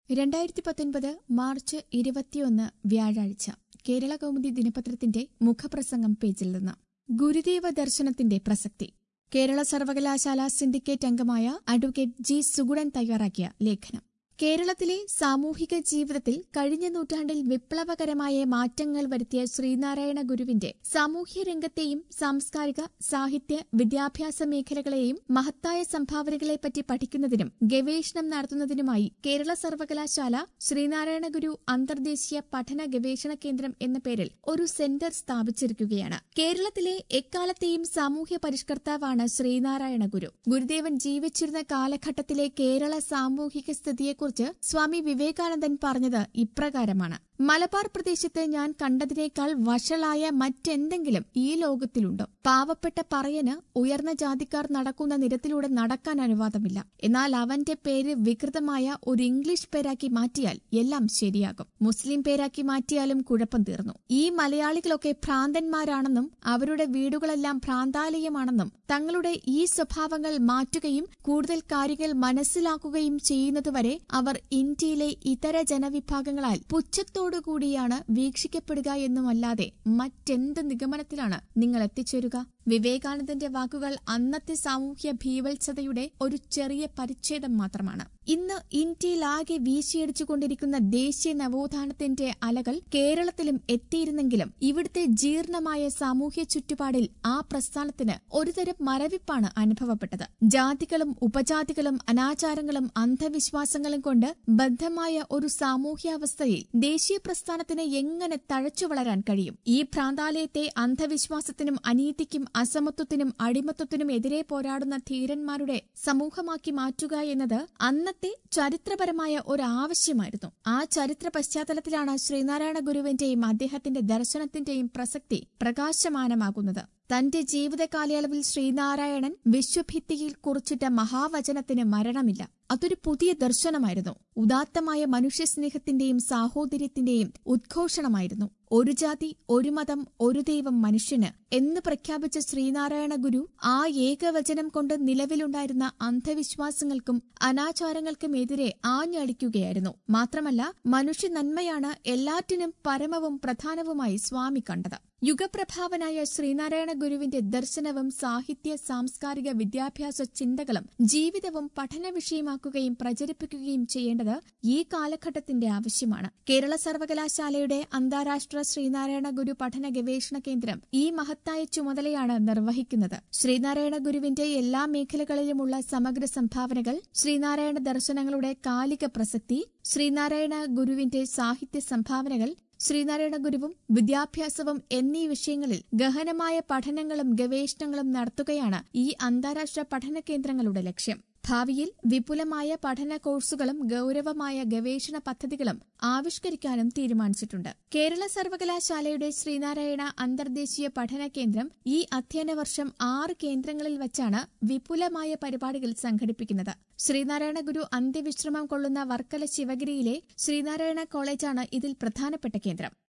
രണ്ടായിരത്തി പത്തൊൻപത് മാർച്ച് ഇരുപത്തിയൊന്ന് വ്യാഴാഴ്ച കേരള കൗമുദി ദിനപത്രത്തിന്റെ മുഖപ്രസംഗം പേജിൽ നിന്ന് ഗുരുദേവ ദർശനത്തിന്റെ പ്രസക്തി കേരള സർവകലാശാല സിൻഡിക്കേറ്റ് അംഗമായ അഡ്വക്കേറ്റ് ജി സുഗുണൻ തയ്യാറാക്കിയ ലേഖനം കേരളത്തിലെ സാമൂഹിക ജീവിതത്തിൽ കഴിഞ്ഞ നൂറ്റാണ്ടിൽ വിപ്ലവകരമായ മാറ്റങ്ങൾ വരുത്തിയ ശ്രീനാരായണ ഗുരുവിന്റെ സാമൂഹ്യ രംഗത്തെയും സാംസ്കാരിക സാഹിത്യ വിദ്യാഭ്യാസ മേഖലകളെയും മഹത്തായ സംഭാവനകളെപ്പറ്റി പഠിക്കുന്നതിനും ഗവേഷണം നടത്തുന്നതിനുമായി കേരള സർവകലാശാല ശ്രീനാരായണ ഗുരു അന്തർദേശീയ പഠന ഗവേഷണ കേന്ദ്രം എന്ന പേരിൽ ഒരു സെന്റർ സ്ഥാപിച്ചിരിക്കുകയാണ് കേരളത്തിലെ എക്കാലത്തെയും സാമൂഹ്യ പരിഷ്കർത്താവാണ് ശ്രീനാരായണ ഗുരു ഗുരുദേവൻ ജീവിച്ചിരുന്ന കാലഘട്ടത്തിലെ കേരള സാമൂഹിക സ്ഥിതിയെക്കുറിച്ച് സ്വാമി വിവേകാനന്ദൻ പറഞ്ഞത് ഇപ്രകാരമാണ് മലബാർ പ്രദേശത്ത് ഞാൻ കണ്ടതിനേക്കാൾ വഷളായ മറ്റെന്തെങ്കിലും ഈ ലോകത്തിലുണ്ടോ പാവപ്പെട്ട പറയന് ഉയർന്ന ജാതിക്കാർ നടക്കുന്ന നിരത്തിലൂടെ നടക്കാൻ അനുവാദമില്ല എന്നാൽ അവന്റെ പേര് വികൃതമായ ഒരു ഇംഗ്ലീഷ് പേരാക്കി മാറ്റിയാൽ എല്ലാം ശരിയാകും മുസ്ലിം പേരാക്കി മാറ്റിയാലും കുഴപ്പം തീർന്നു ഈ മലയാളികളൊക്കെ ഭ്രാന്തന്മാരാണെന്നും അവരുടെ വീടുകളെല്ലാം ഭ്രാന്താലയമാണെന്നും തങ്ങളുടെ ഈ സ്വഭാവങ്ങൾ മാറ്റുകയും കൂടുതൽ കാര്യങ്ങൾ മനസ്സിലാക്കുകയും ചെയ്യുന്നതുവരെ അവർ ഇന്ത്യയിലെ ഇതര ജനവിഭാഗങ്ങളാൽ പുച്ഛത്തോടുകൂടിയാണ് വീക്ഷിക്കപ്പെടുക എന്നുമല്ലാതെ മറ്റെന്ത് നിഗമനത്തിലാണ് നിങ്ങൾ എത്തിച്ചേരുക വിവേകാനന്ദന്റെ വാക്കുകൾ അന്നത്തെ സാമൂഹ്യ ഭീവത്സതയുടെ ഒരു ചെറിയ പരിച്ഛേദം മാത്രമാണ് ഇന്ന് ഇന്ത്യയിലാകെ വീശിയടിച്ചുകൊണ്ടിരിക്കുന്ന ദേശീയ നവോത്ഥാനത്തിന്റെ അലകൾ കേരളത്തിലും എത്തിയിരുന്നെങ്കിലും ഇവിടുത്തെ ജീർണമായ സാമൂഹ്യ ചുറ്റുപാടിൽ ആ പ്രസ്ഥാനത്തിന് ഒരുതരം മരവിപ്പാണ് അനുഭവപ്പെട്ടത് ജാതികളും ഉപജാതികളും അനാചാരങ്ങളും അന്ധവിശ്വാസങ്ങളും കൊണ്ട് ബദ്ധമായ ഒരു സാമൂഹ്യാവസ്ഥയിൽ ദേശീയ പ്രസ്ഥാനത്തിന് എങ്ങനെ തഴച്ചു വളരാൻ കഴിയും ഈ ഭ്രാന്താലയത്തെ അന്ധവിശ്വാസത്തിനും അനീതിക്കും അസമത്വത്തിനും അടിമത്വത്തിനും എതിരെ പോരാടുന്ന ധീരന്മാരുടെ സമൂഹമാക്കി മാറ്റുക എന്നത് അന്നത്തെ ചരിത്രപരമായ ഒരു ആവശ്യമായിരുന്നു ആ ചരിത്ര പശ്ചാത്തലത്തിലാണ് ശ്രീനാരായണ ഗുരുവിന്റെയും അദ്ദേഹത്തിന്റെ ദർശനത്തിന്റെയും പ്രസക്തി പ്രകാശമാനമാകുന്നത് തന്റെ ജീവിത കാലയളവിൽ ശ്രീനാരായണൻ വിശ്വഭിത്തിയിൽ കുറിച്ചിട്ട മഹാവചനത്തിന് മരണമില്ല അതൊരു പുതിയ ദർശനമായിരുന്നു ഉദാത്തമായ മനുഷ്യസ്നേഹത്തിന്റെയും സാഹോദര്യത്തിന്റെയും ഉദ്ഘോഷണമായിരുന്നു ഒരു ജാതി ഒരു മതം ഒരു ദൈവം മനുഷ്യന് എന്ന് പ്രഖ്യാപിച്ച ശ്രീനാരായണ ഗുരു ആ ഏകവചനം കൊണ്ട് നിലവിലുണ്ടായിരുന്ന അന്ധവിശ്വാസങ്ങൾക്കും അനാചാരങ്ങൾക്കും എതിരെ ആഞ്ഞടിക്കുകയായിരുന്നു മാത്രമല്ല മനുഷ്യ നന്മയാണ് എല്ലാറ്റിനും പരമവും പ്രധാനവുമായി സ്വാമി കണ്ടത് യുഗപ്രഭാവനായ ശ്രീനാരായണ ഗുരുവിന്റെ ദർശനവും സാഹിത്യ സാംസ്കാരിക വിദ്യാഭ്യാസ ചിന്തകളും ജീവിതവും പഠന വിഷയമാക്കുകയും പ്രചരിപ്പിക്കുകയും ചെയ്യേണ്ടത് ഈ കാലഘട്ടത്തിന്റെ ആവശ്യമാണ് കേരള സർവകലാശാലയുടെ അന്താരാഷ്ട്ര ശ്രീനാരായണ ഗുരു പഠന ഗവേഷണ കേന്ദ്രം ഈ മഹത്തായ ചുമതലയാണ് നിർവഹിക്കുന്നത് ശ്രീനാരായണ ഗുരുവിന്റെ എല്ലാ മേഖലകളിലുമുള്ള സമഗ്ര സംഭാവനകൾ ശ്രീനാരായണ ദർശനങ്ങളുടെ കാലിക പ്രസക്തി ശ്രീനാരായണ ഗുരുവിന്റെ സാഹിത്യ സംഭാവനകൾ ശ്രീനാരായണ ഗുരുവും വിദ്യാഭ്യാസവും എന്നീ വിഷയങ്ങളിൽ ഗഹനമായ പഠനങ്ങളും ഗവേഷണങ്ങളും നടത്തുകയാണ് ഈ അന്താരാഷ്ട്ര പഠന കേന്ദ്രങ്ങളുടെ ലക്ഷ്യം ഭാവിയിൽ വിപുലമായ പഠന കോഴ്സുകളും ഗൌരവമായ ഗവേഷണ പദ്ധതികളും ആവിഷ്കരിക്കാനും തീരുമാനിച്ചിട്ടുണ്ട് കേരള സർവകലാശാലയുടെ ശ്രീനാരായണ അന്തർദേശീയ പഠന കേന്ദ്രം ഈ അധ്യയന വർഷം ആറ് കേന്ദ്രങ്ങളിൽ വച്ചാണ് വിപുലമായ പരിപാടികൾ സംഘടിപ്പിക്കുന്നത് ശ്രീനാരായണ ഗുരു അന്ത്യവിശ്രമം കൊള്ളുന്ന വർക്കല ശിവഗിരിയിലെ ശ്രീനാരായണ കോളേജാണ് ഇതിൽ പ്രധാനപ്പെട്ട കേന്ദ്രം